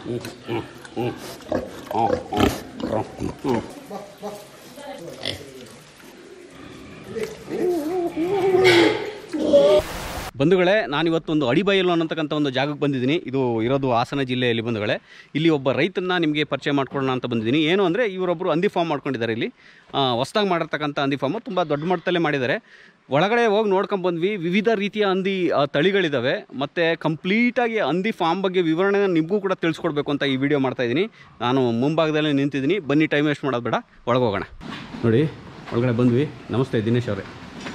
ಬಂಧುಗಳೇ ನಾನಿವತ್ತು ಒಂದು ಅಡಿಬಯಲು ಅನ್ನತಕ್ಕಂಥ ಒಂದು ಜಾಗಕ್ಕೆ ಬಂದಿದ್ದೀನಿ ಇದು ಇರೋದು ಹಾಸನ ಜಿಲ್ಲೆಯಲ್ಲಿ ಬಂಧುಗಳೇ ಇಲ್ಲಿ ಒಬ್ಬ ರೈತನ ನಿಮಗೆ ಪರಿಚಯ ಮಾಡ್ಕೊಳ್ಳೋಣ ಅಂತ ಬಂದಿದ್ದೀನಿ ಏನು ಅಂದರೆ ಇವರೊಬ್ಬರು ಹಂದಿ ಫಾರ್ಮ್ ಮಾಡ್ಕೊಂಡಿದ್ದಾರೆ ಇಲ್ಲಿ ಹೊಸ್ದಾಗಿ ಮಾಡಿರ್ತಕ್ಕಂಥ ಹಂದಿ ಫಾರ್ಮು ತುಂಬ ದೊಡ್ಡ ಮಟ್ಟದಲ್ಲೇ ಮಾಡಿದ್ದಾರೆ ಒಳಗಡೆ ಹೋಗಿ ನೋಡ್ಕೊಂಡು ಬಂದ್ವಿ ವಿವಿಧ ರೀತಿಯ ಹಂದಿ ಆ, ತಳಿಗಳಿದ್ದಾವೆ ಮತ್ತು ಕಂಪ್ಲೀಟಾಗಿ ಹಂದಿ ಫಾರ್ಮ್ ಬಗ್ಗೆ ವಿವರಣೆನ ನಿಮಗೂ ಕೂಡ ತಿಳಿಸ್ಕೊಡ್ಬೇಕು ಅಂತ ಈ ವಿಡಿಯೋ ಮಾಡ್ತಾ ಇದ್ದೀನಿ ನಾನು ಮುಂಭಾಗದಲ್ಲೇ ನಿಂತಿದ್ದೀನಿ ಬನ್ನಿ ಟೈಮ್ ವೇಸ್ಟ್ ಮಾಡೋದು ಬೇಡ ಒಳಗೆ ಹೋಗೋಣ ನೋಡಿ ಒಳಗಡೆ ಬಂದ್ವಿ ನಮಸ್ತೆ ದಿನೇಶ್ ಅವರೇ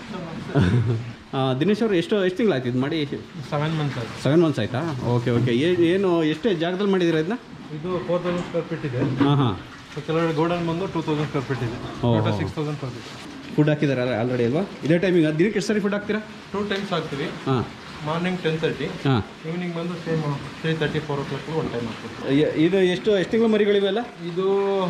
ಆ, ದಿನೇಶ್ ಅವರು ಎಷ್ಟು ಎಷ್ಟು ತಿಂಗಳಾಯ್ತು ಇದು ಮಾಡಿ ಸೆವೆನ್ ಮಂತ್ಸ್ ಆಯ್ತು ಸೆವೆನ್ ಮಂತ್ಸ್ ಆಯ್ತಾ ಓಕೆ ಓಕೆ ಏನು ಎಷ್ಟು ಜಾಗದಲ್ಲಿ ಮಾಡಿದ್ದೀರಾ ಇದನ್ನ ಇದು ಫೋರ್ ತೌಸಂಡ್ ಸ್ಕ್ವೇರ್ ಫೀಟ್ ಇದೆ ಹಾಂ ಹಾಂ ಸೊ ಕೆಲವೊಂದು ಗೋಡನ್ ಬಂದು ಟೂ ತೌಸಂಡ್ ಸ್ಕ್ವೇರ್ ಫೀಟ್ ಇದೆ ಓ, ಟೋಟಲ್ ಓ. Six thousand square feet food ಹಾಕಿದ್ದಾರೆ ಆಲ್ರೆಡಿ ಅಲ್ವಾ ಇದೇ ಟೈಮಿಂಗ್ ದಿನಕ್ಕೆ ಎಷ್ಟು ಸರಿ ಫುಡ್ ಹಾಕ್ತೀರಾ ಟೂ ಟೈಮ್ಸ್ ಹಾಕ್ತೀವಿ ಹಾಂ ಮಾರ್ನಿಂಗ್ ಟೆನ್ ತರ್ಟಿ ಹಾಂ ಈವ್ನಿಂಗ್ ಬಂದು same three thirty four o'clock one time ಹಾಕ್ತೀವಿ ಇದು ಎಷ್ಟು ಎಷ್ಟು ತಿಂಗಳು ಮರಿಗಳಿವೆಲ್ಲ ಇದು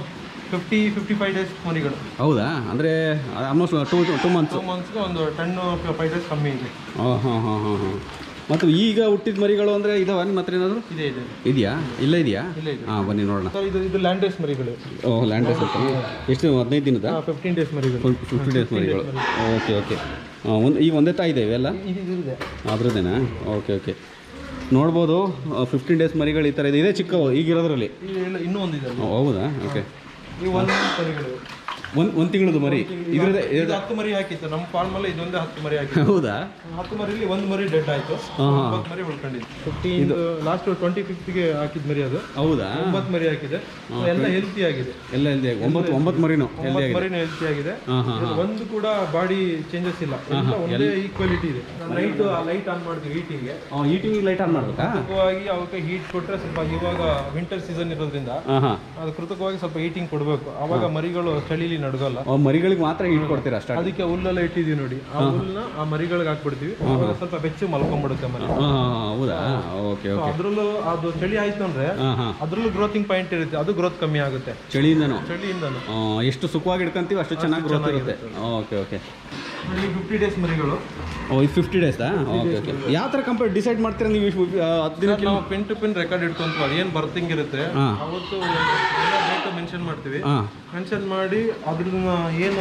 ಫಿಫ್ಟಿ ಫಿಫ್ಟಿ ಫೈವ್ ಡೇಸ್ ಮರಿಗಳು ಹೌದಾ ಅಂದರೆ almost two two months two ಮಂತ್ಸ್ಗೆ ಒಂದು ಟೆನ್ ಫೈವ್ ಡೇಸ್ ಕಮ್ಮಿ ಇದೆ ಹಾಂ ಹಾಂ ಹಾಂ ಹಾಂ ಹಾಂ ಮತ್ತು ಈಗ ಹುಟ್ಟಿದ ಮರಿಗಳು ಅಂದರೆ ಇದಾವ ನಿಮ್ಮ ಹತ್ರ ಏನಾದರೂ ಇದೆ ಇದೆ ಇದೆಯಾ ಇಲ್ಲ ಇದೆಯಾ ಇಲ್ಲ ಇದೆ ಹಾಂ ಬನ್ನಿ ನೋಡೋಣ ಸರ್ ಇದು ಇದು ಲ್ಯಾಂಡ್ ಡೇಸ್ ಮರಿಗಳು ಓ ಲ್ಯಾಂಡ್ ಎಷ್ಟು ಹದಿನೈದು ದಿನದ ಫಿಫ್ಟೀನ್ ಡೇಸ್ ಮರಿಗಳು ಫಿಫ್ಟಿ ಡೇಸ್ ಮರಿಗಳು ಓಕೆ ಓಕೆ ಒಂದು ಈಗ ಒಂದೇ ತಾಯಿ ಇದೆ ಇವೆಲ್ಲ ಇದು ಇದು ಇದೆ ಅದ್ರದ್ದೇನಾ ಓಕೆ ಓಕೆ ನೋಡ್ಬೋದು ಫಿಫ್ಟೀನ್ ಡೇಸ್ ಮರಿಗಳು ಈ ಥರ ಇದೆ ಇದೇ ಚಿಕ್ಕವು ಈಗಿರೋದ್ರಲ್ಲಿ ಇದು ಇಲ್ಲ ಇನ್ನೂ ಒಂದಿದೆ ಓ, ಹೌದಾ ಓಕೆ ಇವು ಒಂದು ಮರಿಗಳು ಒಂದು ಒಂದು ತಿಂಗಳದು ಮರಿ ಇದ್ರದ್ದೇ ಇದು ಹತ್ತು ಮರಿ ಹಾಕಿತ್ತು ನಮ್ಮ ಫಾರ್ಮ್ ಅಲ್ಲಿ ಇದೊಂದೇ ಹತ್ತು ಮರಿ ಹಾಕಿತ್ತು ಹೌದಾ ಹತ್ತು ಮರಿಲಿ ಒಂದು ಮರಿ ಡೆಡ್ ಆಯ್ತು ಹಾಂ ಹಾಂ ಒಂಬತ್ತು ಮರಿ ಉಳ್ಕೊಂಡಿದ್ದು ಫಿಫ್ಟೀನ್ ಲಾಸ್ಟ್ ಟ್ವೆಂಟಿ ಫಿಫ್ತ್ಗೆ ಹಾಕಿದ ಮರಿ ಅದು ಹೌದಾ ಒಂಬತ್ತು ಮರಿ ಹಾಕಿದೆ ಎಲ್ಲ ಹೆಲ್ತಿ ಆಗಿದೆ ಎಲ್ಲ ಹೆಲ್ದಿ ಒಂಬತ್ತು ಒಂಬತ್ತು ಮರಿನೂ ಹೆಲ್ದಿ ಒಂಬತ್ತು ಆಗಿದೆ ಮರಿನೂ ಹೆಲ್ತಿ ಆಗಿದೆ ಹಾಂ ಹಾಂ ಇದ್ರಲ್ಲಿ ಒಂದು ಕೂಡ ಬಾಡಿ ಚೇಂಜಸ್ ಇಲ್ಲ ಎಲ್ಲ ಒಂದೇ ಈಕ್ವಾಲಿಟಿ ಇದೆ ಲೈಟ್ ಲೈಟ್ ಆನ್ ಮಾಡ್ತೀವಿ ಹೀಟಿಂಗ್ಗೆ ಹಾಂ ಈಟಿಂಗ್ ಲೈಟ್ ಆನ್ ಮಾಡ್ಬೇಕಾ ಕೃತಕವಾಗಿ ಅವಕ್ಕೆ ಹೀಟ್ ಕೊಟ್ರೆ ಸ್ವಲ್ಪ ಇವಾಗ ವಿಂಟರ್ ಸೀಸನ್ ಇರೋದ್ರಿಂದ ಹಾಂ ಹಾಂ ಅದು ಕೃತಕವಾಗಿ ಸ್ವಲ್ಪ ಹೀಟಿಂಗ್ ಕೊಡಬೇಕು ಅವಾಗ ಮರಿಗಳು ಚಳಿಲಿ ನಡ್ಗಲ್ಲ ಮರಿಗಳಿಗೆ ಮಾತ್ರ ಇಟ್ ಕೊಡ್ತೀರಾ ಸ್ಟಾರ್ಟ್ ಅದಕ್ಕೆ ಹುಲ್ಲೆಲ್ಲ ಇಟ್ಟಿದೀವಿ ನೋಡಿ ಆ ಹುಲ್ಲನ್ನ ಆ ಮರಿಗಳಿಗೆ ಹಾಕ್ಬಿಡ್ತೀವಿ ಅವಾಗ ಸ್ವಲ್ಪ ಬೆಚ್ಚು ಮಲ್ಕೊಂಡ್ಬಿಡುತ್ತೆ ಮರಿ ಹಾಂ ಹಾಂ ಹೌದಾ ಓಕೆ ಓಕೆ ಅದ್ರಲ್ಲೂ ಅದು ಚಳಿ ಆಯ್ತು ಅಂದ್ರೆ ಹಾಂ ಹಾಂ ಅದ್ರಲ್ಲೂ ಗ್ರೋತಿಂಗ್ ಪಾಯಿಂಟ್ ಇರುತ್ತೆ ಅದು ಗ್ರೋತ್ ಕಮ್ಮಿ ಆಗುತ್ತೆ ಚಳಿಯಿಂದನೂ ಚಳಿಯಿಂದನು ಆ, ಎಷ್ಟು ಸುಖವಾಗಿ ಇಟ್ಕೊಂತೀವಿ ಅಷ್ಟು ಚೆನ್ನಾಗಿ ಗ್ರೋತ್ ಇರುತ್ತೆ ಓಕೆ ಓಕೆ ಇಲ್ಲಿ ಫಿಫ್ಟಿ ಡೇಸ್ ಮರಿಗಳು ಓ ಇದು ಫಿಫ್ಟಿ ಡೇಸಾ ಓಕೆ ಓಕೆ ಯಾವ ಥರ ಕಂಪೇರ್ ಡಿಸೈಡ್ ಮಾಡ್ತೀರಾ ನೀವು ಇಷ್ಟು, ಆ, ಹತ್ತು ದಿನಕ್ಕೆ ನಾವು ಪಿನ್ ಟು ಪಿನ್ ರೆಕಾರ್ಡ್ ಇಟ್ಕೊಂತೀವಿ ಅದೇನು ಬರ್ತಿಂಗ್ ಇರುತ್ತೆ ಹಾಂ ಅವತ್ತು ಡೇಟ್ ಮೆನ್ಷನ್ ಮಾಡ್ತೀವಿ ಹಾಂ ಮೆನ್ಷನ್ ಮಾಡಿ ಅದ್ರನ್ನ ಏನು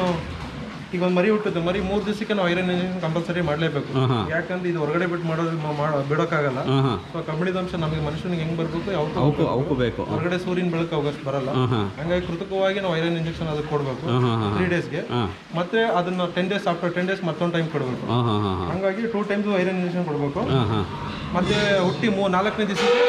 ಈಗ ಒಂದು ಮರಿ ಹುಟ್ಟುತ್ತೆ ಮರಿ ಮೂರು ದಿವಸಕ್ಕೆ ನಾವು ಐರನ್ ಇಂಜೆಕ್ಷನ್ ಕಂಪಲ್ಸರಿ ಮಾಡಲೇಬೇಕು ಹಾಂ ಹಾಂ ಯಾಕಂದ್ರೆ ಇದು ಹೊರಗಡೆ ಬಿಟ್ಟು ಮಾಡೋದು ಮ- ಮಾಡೋ ಬಿಡೋಕ್ಕಾಗಲ್ಲ ಹಾಂ ಹಾಂ ಸೊ ಕಬ್ಬಿಣದ ಅಂಶ ನಮಗೆ ಮನುಷ್ಯನಿಗೆ ಹೆಂಗ್ ಬರ್ಬೇಕು ಯಾವತ್ತೂ ಅವಕ್ಕೂ ಅವಕ್ಕೂ ಬೇಕು ಹೊರಗಡೆ ಸೂರ್ಯನ ಬೆಳಕು ಅವಗಷ್ಟು ಬರಲ್ಲ ಹಾಂ ಹಾಂ ಹಂಗಾಗಿ ಕೃತಕವಾಗಿ ನಾವು ಐರನ್ ಇಂಜೆಕ್ಷನ್ ಅದಕ್ಕೆ ಕೊಡಬೇಕು ಹಾಂ ಹಾಂ ಹಾಂ ತ್ರೀ ಡೇಸ್ಗೆ ಹಾಂ ಮತ್ತೆ ಅದನ್ನ ten days after ten days ಮತ್ತೊಂದು ಟೈಮ್ ಕೊಡಬೇಕು ಹಾಂ ಹಾಂ ಹಾಂ ಹಾಂ ಹಂಗಾಗಿ ಟೂ ಟೈಮ್ಸ್ ಐರನ್ ಇಂಜೆಕ್ಷನ್ ಕೊಡಬೇಕು ಹಾಂ ಹಾಂ ಮತ್ತೆ ಹುಟ್ಟಿ ಮೂ ನಾಲ್ಕನೇ ದಿವಸಕ್ಕೆ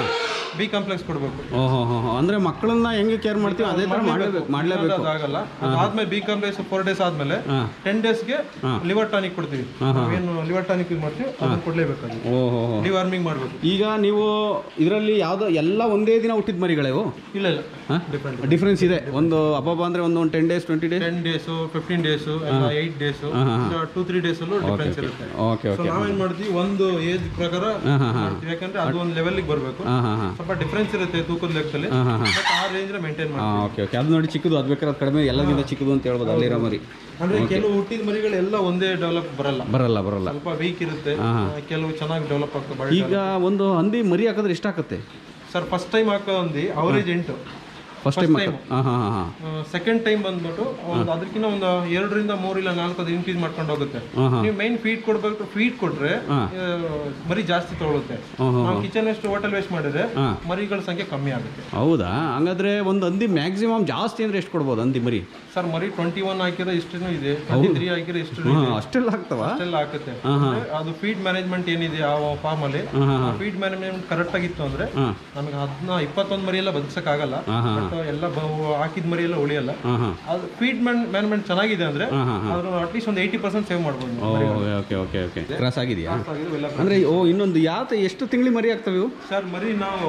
ಬಿ ಕಾಂಪ್ಲೆಕ್ಸ್ ಕೊಡಬೇಕು ಓಹೋ ಹೋ ಹೋ ಅಂದರೆ ಮಕ್ಕಳನ್ನ ಹೆಂಗೆ ಕೇರ್ ಮಾಡ್ತೀವಿ ಅದೇ ಥರ ಮಾಡಲೇಬೇಕು ಮಾಡಲೇಬೇಕು ಅದಾಗಲ್ಲ ಅದಾದ್ಮೇಲೆ ಬಿ ಕಾಂಪ್ಲೆಕ್ಸ್ ಫೋರ್ ಡೇಸ್ ಆದ್ಮೇಲೆ ಹಾಂ ಟೆನ್ ಡೇಸ್ಗೆ ಲಿವರ್ ಟಾನಿಕ್ ಕೊಡ್ತೀವಿ ಏನು ಲಿವರ್ ಟಾನಿಕ್ ಯೂಸ್ ಮಾಡ್ತೀವಿ ಅದನ್ನ ಕೊಡ್ಲೇಬೇಕು ಅದು ಓಹೋ ಹೋ ಡಿವಾರ್ಮಿಂಗ್ ಮಾಡಬೇಕು ಈಗ ನೀವು ಇದರಲ್ಲಿ ಯಾವುದೋ ಎಲ್ಲ ಒಂದೇ ದಿನ ಹುಟ್ಟಿದ ಮರಿಗಳೇವು ಇಲ್ಲ ಇಲ್ಲ ಹಾಂ ಡಿಫ್ರೆಂಟ್ ಡಿಫ್ರೆನ್ಸ್ ಇದೆ ಒಂದು ಹಬ್ಬ ಅಂದರೆ ಒಂದು ಒಂದು ten days twenty days ten days fifteen days eight days two three days ಅಲ್ಲೂ ಡಿಫ್ರೆನ್ಸ್ ಇರುತ್ತೆ ಓಕೆ ಸೊ ಓಕೆ ನಾವೇನ್ ಮಾಡ್ತೀವಿ ಒಂದು ಏಜ್ ಪ್ರಕಾರ ಹಾಂ ಹಾಂ ಹಾಂ ಮಾಡ್ತೀವಿ ಯಾಕಂದ್ರೆ ಅದು ಒಂದು ಲೆವೆಲ್ಗೆ ಬರಬೇಕು ಹಾಂ ಹಾಂ ಹಾಂ ಸ್ವಲ್ಪ ಡಿಫ್ರೆನ್ಸ್ ಇರುತ್ತೆ ತೂಕದ ಲೆಕ್ಕದಲ್ಲಿ ಹಾಂ ಹಾಂ ಹಾಂ ಬಟ್ ಆ ರೇಂಜ್ ಮೇಂಟೈನ್ ಮಾಡಿ ಹಾಂ ಓಕೆ ಓಕೆ ಅದು ನೋಡಿ ಚಿಕ್ಕದು ಅದು ಬೇಕಾದ್ರೆ ಅದು ಕಡಿಮೆ ಎಲ್ಲದಕ್ಕಿಂತ ಚಿಕ್ಕದು ಅಂತ ಹೇಳ್ಬೋದು ಅಲ್ಲಿರೋ ಮರಿ ಅಂದ್ರೆ ಕೆಲವು ಹುಟ್ಟಿದ ಮರಿಗಳೆಲ್ಲ ಒಂದೇ ಡೆವಲಪ್ ಬರಲ್ಲ ಬರಲ್ಲ ಬರಲ್ಲ ಸ್ವಲ್ಪ ವೀಕ್ ಇರುತ್ತೆ ಕೆಲವು ಚೆನ್ನಾಗಿ ಡೆವಲಪ್ ಆಗ್ತದೆ ಈಗ ಒಂದು ಹಂದಿ ಮರಿ ಹಾಕಿದ್ರೆ ಎಷ್ಟಾಗುತ್ತೆ ಸರ್ ಫಸ್ಟ್ ಟೈಮ್ ಹಾಕೋ ಒಂದು ಅವರೇಜ್ ಎಂಟು ಫಸ್ಟ್ ಟೈಮ್ ಹಾಂ ಹಾಂ ಹಾಂ ಹಾಂ ಸೆಕೆಂಡ್ ಟೈಮ್ ಬಂದ್ಬಿಟ್ಟು ಒಂದು ಅದಕ್ಕಿಂತ ಒಂದು ಎರಡರಿಂದ ಮೂರು ಇಲ್ಲ ನಾಲ್ಕು ಅದು ಇನ್ಕ್ರೀಸ್ ಮಾಡ್ಕೊಂಡು ಹೋಗುತ್ತೆ ಹಾಂ ಹಾಂ ನೀವು ಮೈನ್ ಫೀಡ್ ಕೊಡ್ಬೇಕು ಫೀಡ್ ಕೊಟ್ರೆ ಹಾಂ. ಆ, ಮರಿ ಜಾಸ್ತಿ ತಗೊಳುತ್ತೆ ಹಾಂ ಹಾಂ ನಾವು ಕಿಚನ್ ವೇಸ್ಟ್ ಹೋಟೆಲ್ ವೇಸ್ಟ್ ಮಾಡಿದ್ರೆ ಹಾಂ. ಮರಿಗಳ ಸಂಖ್ಯೆ ಕಮ್ಮಿ ಆಗುತ್ತೆ ಹೌದಾ ಹಂಗಾದ್ರೆ ಒಂದು ಹಂದಿ ಮ್ಯಾಕ್ಸಿಮಮ್ ಜಾಸ್ತಿ ಅಂದ್ರೆ ಎಷ್ಟು ಕೊಡ್ಬೋದು ಹಂದಿ ಮರಿ ಸರ್ ಮರಿ ಟ್ವೆಂಟಿ ಒನ್ ಹಾಕಿರೋ ಇಷ್ಟೂ ಇದೆ ಟ್ವೆಂಟಿ ತ್ರೀ ಹಾಕಿರೋ ಇಷ್ಟು ಇದೆ ಹಾಂ ಅಷ್ಟೆಲ್ಲ ಆಗ್ತವ ಅಷ್ಟೆಲ್ಲ ಹಾಕುತ್ತೆ ಅಂದ್ರೆ ಅದು ಫೀಡ್ ಮ್ಯಾನೇಜ್ಮೆಂಟ್ ಏನಿದೆ ಆ ಫಾರ್ಮ್ ಅಲ್ಲಿ ಹಾಂ ಹಾಂ ಫೀಡ್ ಮ್ಯಾನೇಜ್ಮೆಂಟ್ ಕರೆಕ್ಟ್ ಆಗಿತ್ತು ಅಂದ್ರೆ ಹಾಂ ನಮಗೆ ಹದಿನ ಇಪ್ಪತ್ತೊಂದು ಮರಿ ಎಲ್ಲ ಬದುಕಕ್ಕೆ ಆಗಲ್ಲ ಹಾಂ ಹಾಂ ಬಟ್ ಎಲ್ಲ ಬ- ಹಾಕಿದ ಮರಿ ಎಲ್ಲ ಉಳಿಯಲ್ಲ ಹಾಂ ಹಾಂ ಅದು ಫೀಡ್ ಮ್ಯಾನೇಜ್ಮೆಂಟ್ ಚೆನ್ನಾಗಿದೆ ಅಂದ್ರೆ ಹಾಂ ಹಾಂ ಅದ್ರ ಅಟ್ಲೀಸ್ಟ್ ಒಂದು ಏಯ್ಟಿ ಪರ್ಸೆಂಟ್ ಸೇವ್ ಮಾಡ್ಬೋದು ಓ ಓಕೆ ಓಕೆ ಓಕೆ ಕ್ರಾಸ್ ಆಗಿದೆಯಾ ಇವೆಲ್ಲ ಅಂದ್ರೆ ಓ ಇನ್ನೊಂದು ಯಾವ ಎಷ್ಟು ತಿಂಗಳು ಮರಿ ಆಗ್ತವೆ ಇವು ಸರ್ ಮರಿ ನಾವು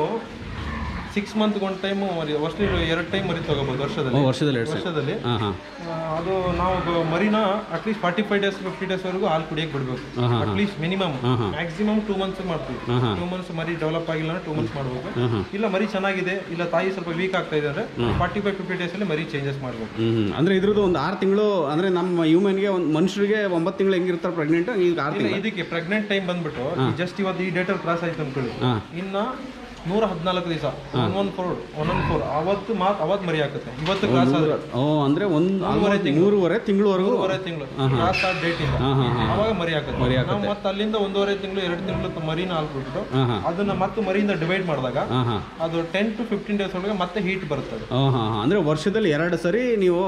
ಸಿಕ್ಸ್ ಮಂತ್ ಒಂದು ಟೈಮು ಮರಿ ವರ್ಷದಲ್ಲಿ ಎರಡು ಟೈಮ್ ಮರಿ ತಗೋಬಹುದು ಓ ವರ್ಷದಲ್ಲಿ ವರ್ಷದಲ್ಲಿ ಎರಡು ವರ್ಷದಲ್ಲಿ ಹಾಂ ಹಾಂ ಆ, ಅದು ನಾವು ಬ- ಮರಿನ at least forty five days fifty days ವರೆಗೂ ಹಾಲು ಕುಡಿಯಕ್ಕೆ ಬಿಡಬೇಕು ಹಾಂ ಹಾಂ ಅಟ್ಲೀಸ್ಟ್ ಮಿನಿಮಮ್ ಹಾಂ ಹಾಂ ಮ್ಯಾಕ್ಸಿಮಮ್ ಟೂ ಮಂತ್ಸ್ ಮಾಡ್ತೀವಿ ಹಾಂ ಹಾಂ ಟೂ ಮಂತ್ಸ್ ಮರಿ ಡೆವಲಪ್ ಆಗಿಲ್ಲ ಟೂ ಮಂತ್ಸ್ ಮಾಡ್ಬೇಕು ಹಾಂ ಹಾಂ ಇಲ್ಲ ಮರಿ ಚೆನ್ನಾಗಿದೆ ಇಲ್ಲ ತಾಯಿ ಸ್ವಲ್ಪ ವೀಕ್ ಆಗ್ತಾ ಇದೆ ಅಂದ್ರೆ ಫಾರ್ಟಿ ಫೈವ್ ಫಿಫ್ಟಿ ಡೇಸ್ ಅಲ್ಲಿ ಮರಿ ಚೇಂಜಸ್ ಮಾಡಬೇಕು ಹ್ಞೂ ಅಂದರೆ ಇದ್ರದ್ದು ಒಂದು ಆರು ತಿಂಗಳು ಅಂದರೆ ನಮ್ಮ ಹ್ಯೂಮನ್ಗೆ ಒಂದು ಮನುಷ್ಯರಿಗೆ ಒಂಬತ್ತು ತಿಂಗಳು ಹೆಂಗಿರ್ತಾರೆ ಪ್ರೆಗ್ನೆಂಟ್ ಈಗ ಆರು ಇಲ್ಲ ತಿಂಗಳು ಇದಕ್ಕೆ ಪ್ರೆಗ್ನೆಂಟ್ ಟೈಮ್ ಬಂದ್ಬಿಟ್ಟು ಜಸ್ಟ್ ಇವತ್ತು ಈ ಡೇಟಲ್ಲಿ ಕ್ರಾಸ್ ಆಯ್ತು ಅನ್ಕೊಳ್ಳಿ ಹಾಂ ಇನ್ನ ನೂರ ಹದಿನಾಲ್ಕು ದಿವಸ one one four one one four ಅವತ್ತು ಮಾತ್ ಅವತ್ತು ಮರಿ ಹಾಕುತ್ತೆ ಇವತ್ತು ಕ್ರಾಸ್ ಆದ್ರೆ ಓ ಅಂದ್ರೆ ಒಂದು ಮೂರುವರೆ ತಿಂಗಳವರೆಗೂ ಒಂದೂವರೆ ತಿಂಗಳು ಕ್ರಾಸ್ ಆದ ಡೇಟ್ ಇಂದ ಹಾಂ ಹಾಂ ಹಾಂ ಅವಾಗ ಮರಿ ಹಾಕುತ್ತೆ ನಾವು ಮತ್ತೆ ಅಲ್ಲಿಂದ ಒಂದೂವರೆ ತಿಂಗಳು ಎರಡು ತಿಂಗಳು ಮರಿನ ಹಾಕ್ಬಿಟ್ಟು ಹಾಂ ಹಾಂ ಅದನ್ನ ಮತ್ತೆ ಮರಿಯಿಂದ ಡಿವೈಡ್ ಮಾಡಿದಾಗ ಹಾಂ ಹಾಂ ಅದು ಟೆನ್ ಟು ಫಿಫ್ಟೀನ್ ಡೇಸ್ ಒಳಗೆ ಮತ್ತೆ ಹೀಟ್ ಬರುತ್ತೆ ಅದು ಹಾಂ ಹಾಂ ಅಂದರೆ ವರ್ಷದಲ್ಲಿ ಎರಡು ಸರಿ ನೀವು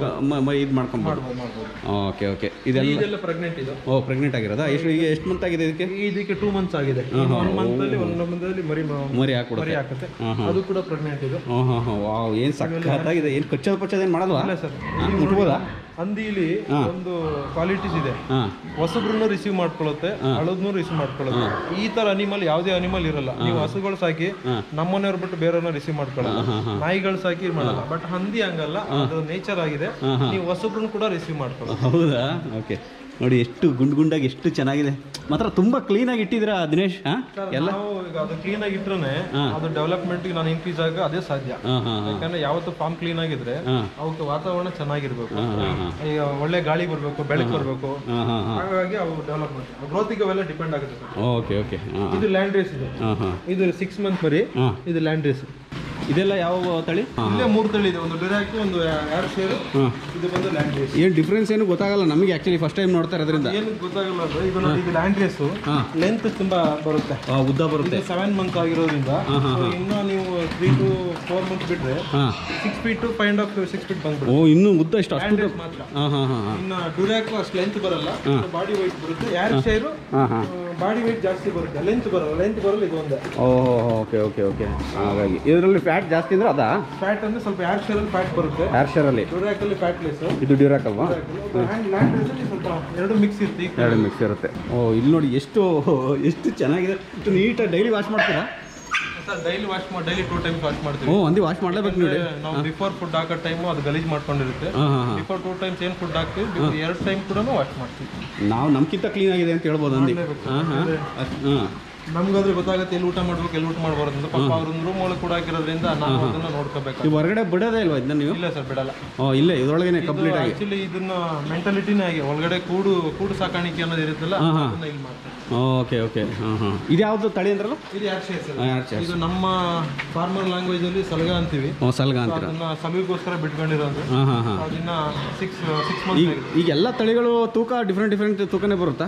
ಇದು ಮಾಡ್ಕೊಂಬೋದು ಮಾಡ್ಬೋದು ಮಾಡ್ಬೋದು ಓಕೆ ಓಕೆ ಇದೆಲ್ಲ ಇದೆಲ್ಲ ಪ್ರೆಗ್ನೆಂಟ್ ಇದು ಓ ಪ್ರೆಗ್ನೆಂಟ್ ಆಗಿರೋದಾ ಎಷ್ಟು ಈಗ ಎಷ್ಟು ಮಂತ್ ಆಗಿದೆ ಇದಕ್ಕೆ ಇದಕ್ಕೆ ಟೂ ಮಂತ್ಸ್ ಆಗಿದೆ ಒನ್ ಮಂತ್ ಅಲ್ಲಿ ಒನ್ ಮಂತ್ ಅಲ್ಲಿ ಮರಿ ಮ- ಮರಿ ಮರಿ ಹಾಕ್ಬಿಡುತ್ತೆ ಹಾಕುತ್ತೆ ಹಾಂ ಹಾಂ ಅದು ಕೂಡ ಪ್ರೆಗ್ನೆಂಟ್ ಇದು ಹಾಂ ಹಾಂ ಹಾಂ ವಾವ್ ಏನು ಸಖತ್ತಾಗಿದೆ ಏನು ಕಚ್ಚೋದು ಪಚ್ಚೋದು ಏನು ಮಾಡಲ್ವಾ ಇಲ್ಲ ಸರ್ ಹಾಂ, ಮುಟ್ಬೋದಾ ಹಂದಿಲಿ ಒಂದು ಕ್ವಾಲಿಟೀಸ್ ಇದೆ ಹಾಂ ಹೊಸಬ್ರನ್ನು ರಿಸೀವ್ ಮಾಡ್ಕೊಳ್ಳುತ್ತೆ ಹಳದ್ನು ರಿಸೀವ್ ಮಾಡ್ಕೊಳ್ಳುತ್ತೆ ಈ ತರ ಅನಿಮಲ್ ಯಾವುದೇ ಅನಿಮಲ್ ಇರಲ್ಲ ನೀವು ಹಸುಗಳು ಸಾಕಿ ನಮ್ಮನೆಯವ್ರು ಬಿಟ್ಟು ಬೇರೆಯವ್ರನ್ನ ರಿಸೀವ್ ಮಾಡ್ಕೊಳ್ಳಲ್ಲ ನಾಯಿಗಳು ಸಾಕಿ ಇದ್ ಮಾಡಲ್ಲ ಬಟ್ ಹಂದಿ ಹಂಗಲ್ಲ ಅದು ನೇಚರ್ ಆಗಿದೆ ನೀವು ಹೊಸಬ್ರನ್ನ ಕೂಡ ರಿಸೀವ್ ಮಾಡ್ಕೊಳ್ಳಲ್ಲ ಹೌದಾ ಓಕೆ ನೋಡಿ ಎಷ್ಟು ಗುಂಡು ಗುಂಡಾಗಿ ಎಷ್ಟು ಚೆನ್ನಾಗಿದೆ ಮಾತ್ರ ತುಂಬ ಕ್ಲೀನಾಗಿ ಇಟ್ಟಿದ್ದೀರಾ ದಿನೇಶ್ ಹಾಂ ಎಲ್ಲ ನಾವು ಈಗ ಅದು ಕ್ಲೀನ್ ಆಗಿ ಇಟ್ರೆ ಅದು ಡೆವಲಪ್ಮೆಂಟ್ ನಾನು ಇನ್ಕ್ರೀಸ್ ಆಗ ಅದೇ ಸಾಧ್ಯ ಹಾಂ ಹಾಂ ಹಾಂ ಯಾಕಂದ್ರೆ ಯಾವತ್ತು ಫಾರ್ಮ್ ಕ್ಲೀನ್ ಆಗಿದ್ರೆ ಹಾಂ ಅವಕ್ಕೆ ವಾತಾವರಣ ಚೆನ್ನಾಗಿರ್ಬೇಕು ಹಾಂ ಹಾಂ ಹಾಂ ಈಗ ಒಳ್ಳೆ ಗಾಳಿ ಬರ್ಬೇಕು ಬೆಳಕು ಬರ್ಬೇಕು ಹಾಂ ಹಾಂ ಹಾಂ ಹಾಗಾಗಿ ಅವು ಡೆವಲಪ್ಮೆಂಟ್ ಗ್ರೋತಿಗೆ ಅವೆಲ್ಲ ಡಿಪೆಂಡ್ ಆಗುತ್ತೆ ಸರ್ ಓಕೆ ಓಕೆ ಹಾಂ ಇದು ಲ್ಯಾಂಡ್ ರೇಸ್ ಇದೆ ಹಾಂ ಹಾಂ ಇದು ಸಿಕ್ಸ್ ಮಂತ್ ಮರಿ ಹಾಂ ಇದು ಲ್ಯಾಂಡ್ ರೇಸ್ ಇದೆಲ್ಲ ಯಾವ ತಳಿ ಹಾಂ ಇಲ್ಲೇ ಮೂರು ತಳಿ ಇದೆ ಒಂದು ಡಿರಾಕ್ ಒಂದು ಏರ್ ಶೇರ್ ಹಾಂ ಇದು ಬಂದು ಲ್ಯಾಂಡ್ ರೇಸ್ ಏನು ಡಿಫ್ರೆನ್ಸ್ ಏನು ಗೊತ್ತಾಗಲ್ಲ ನಮಗೆ ಆ್ಯಕ್ಚುಲಿ ಫಸ್ಟ್ ಟೈಮ್ ನೋಡ್ತಾ ಇರೋದ್ರಿಂದ ಏನು ಗೊತ್ತಾಗಲ್ಲ ಅಂದ್ರೆ ಇದು ನೋಡಿ ಇದು ಲ್ಯಾಂಡ್ ರೇಸ್ ಹಾಂ ಲೆಂತ್ ತುಂಬಾ ಬರುತ್ತೆ ಉದ್ದ ಬರುತ್ತೆ ಇದು ಸೆವೆನ್ ಮಂತ್ ಆಗಿರೋದ್ರಿಂದ so ಇನ್ನು ನೀವು ತ್ರೀ ಟು ಫೋರ್ ಮಂತ್ ಬಿಟ್ರೆ ಹಾಂ six feet to five of six feet ಬಂದ್ಬಿಡುತ್ತೆ ಓ ಇನ್ನೂ ಉದ್ದ ಇಷ್ಟು ಅಷ್ಟು ಲ್ಯಾಂಡ್ ರೇಸ್ ಮಾತ್ರ ಹಾಂ ಹಾಂ ಹಾಂ ಹಾಂ ಇನ್ನು ಡ್ಯೂರಾಕ್ ಅಷ್ಟು ಲೆಂತ್ ಬರಲ್ಲ ಬಾಡಿ ವೈಟ್ ಬರುತ್ತೆ ಏರ್ ಶೇರು ಹಾಂ ಹಾಂ ಬಾಡಿ weight ಜಾಸ್ತಿ ಬರುತ್ತೆ ಲೆಂತ್ ಬರಲ್ಲ ಲೆಂತ್ ಬರಲ್ಲ ಇದು ಒಂದೇ ಓಹೋ ಓಕೆ ಓಕೆ ಓಕೆ ಹಾಗಾಗಿ ಇದರಲ್ಲಿ ಫ್ಯಾಟ್ ಜಾಸ್ತಿ ಅಂದ್ರೆ ಅದಾ ಫ್ಯಾಟ್ ಅಂದ್ರೆ ಸ್ವಲ್ಪ ಏರ್ ಶೇರಲ್ಲಿ ಫ್ಯಾಟ್ ಬರುತ್ತೆ ಹೇರ್ ಶೇರಲ್ಲಿ ಡ್ಯೂರಾಕಲ್ಲಿ ಫ್ಯಾಟ್ ಲೆಸ್ ಇದು ಡ್ಯೂರಾಕ್ ಅಲ್ವಾ ಲ್ಯಾಂಡ್ ರೇಸಲ್ಲಿ ಸ್ವಲ್ಪ ಎರಡು ಮಿಕ್ಸ್ ಇರುತ್ತೆ equal. ಎರಡು ಮಿಕ್ಸ್ ಇರುತ್ತೆ ಓ ಇಲ್ಲಿ ನೋಡಿ ಎಷ್ಟು ಎಷ್ಟು ಚೆನ್ನಾಗಿದೆ ಇಷ್ಟು ನೀಟಾಗಿ ಡೈಲಿ ವಾಶ್ ಮಾಡ್ತೀರಾ ಸರ್ ಡೈಲಿ ವಾಶ್ ಮಾಡಿ ಡೈಲಿ ಟೂ ಟೈಮ್ಸ್ ವಾಶ್ ಮಾಡ್ತೀವಿ ಓ ಅಂದಿ ವಾಶ್ ಮಾಡಲೇಬೇಕು ನೋಡಿ ನಾವು ಬಿಫೋರ್ ಫುಡ್ ಹಾಕೋ ಟೈಮು ಅದು ಗಲೀಜ್ ಮಾಡ್ಕೊಂಡಿರುತ್ತೆ ಹಾಂ ಹಾಂ ಹಾಂ ಬಿಫೋರ್ ಟೂ ಟೈಮ್ಸ್ ಏನು ಫುಡ್ ಹಾಕ್ತೀವಿ before ಎರಡು ಟೈಮ್ ಕೂಡ ವಾಶ್ ಮಾಡ್ತೀವಿ ನಾವು ನಮ್ಗಿಂತ ಕ್ಲೀನ್ ಆಗಿದೆ ಅಂತ ಹೇಳ್ಬೋದು ಅಂದಿ ಹಾಂ ಹಾಂ ಹಾಂ ನಮ್ಗಾದ್ರೆ ಗೊತ್ತಾಗುತ್ತೆ ಎಲ್ಲಿ ಊಟ ಮಾಡ್ಬೇಕು ಎಲ್ಲಿ ಊಟ ಮಾಡಬಾರ್ದು ಅಂತ ಪಾಪ ಅವ್ರ ರೂಮ್ ಒಳಗೆ ಕೂಡ ಹಾಕಿರೋದ್ರಿಂದ ನಾವು ಅದನ್ನ ನೋಡ್ಕೋಬೇಕು ನೀವು ಹೊರಗಡೆ ಬಿಡೋದೇ ಇಲ್ವಾ ಇದನ್ನ ನೀವು ಇಲ್ಲ ಸರ್ ಬಿಡಲ್ಲ ಓ ಇಲ್ಲೇ ಇದರೊಳಗೇನೆ ಕಂಪ್ಲೀಟ್ ಆಗಿ ಆಕ್ಚುಲಿ ಇದನ್ನ ಮೆಂಟಾಲಿಟಿನೇ ಆಗಿ ಒಳಗಡೆ ಕೂಡು ಕೂಡು ಸಾಕಾಣಿಕೆ ಅನ್ನೋದು ಇರುತ್ತಲ್ಲ ಹಾಂ ಹಾಂ ಅದನ್ನ ಇಲ್ಲಿ ಮಾಡ್ತಾರೆ ಓಕೆ ಓಕೆ ಹಾಂ ಹಾಂ ಇದು ಯಾವುದು ತಳಿ ಅಂದ್ರಲ್ಲ ಇದು ಯಾಕೆ ಸರ್ ಹಾಂ ಯಾರು ಚೇರ್ ಇದು ನಮ್ಮ ಫಾರ್ಮರ್ ಲ್ಯಾಂಗ್ವೇಜ್ ಅಲ್ಲಿ ಸಲಗ ಅಂತೀವಿ ಹ್ಞೂ ಸಲ್ಗ ಅಂತೀರ ಅದನ್ನ ಸಲುವಿಗೋಸ್ಕರ ಬಿಟ್ಕೊಂಡಿರೋದು ಹಾಂ ಹಾಂ ಹಾಂ ಅದನ್ನ ಸಿಕ್ಸ್ ಸಿಕ್ಸ್ ಮಂತ್ ಈಗ ಈಗ ಎಲ್ಲ ತಳಿಗಳು ತೂಕ ಡಿಫ್ರೆಂಟ್ ಡಿಫ್ರೆಂಟ್ ತೂಕನೇ ಬರುತ್ತಾ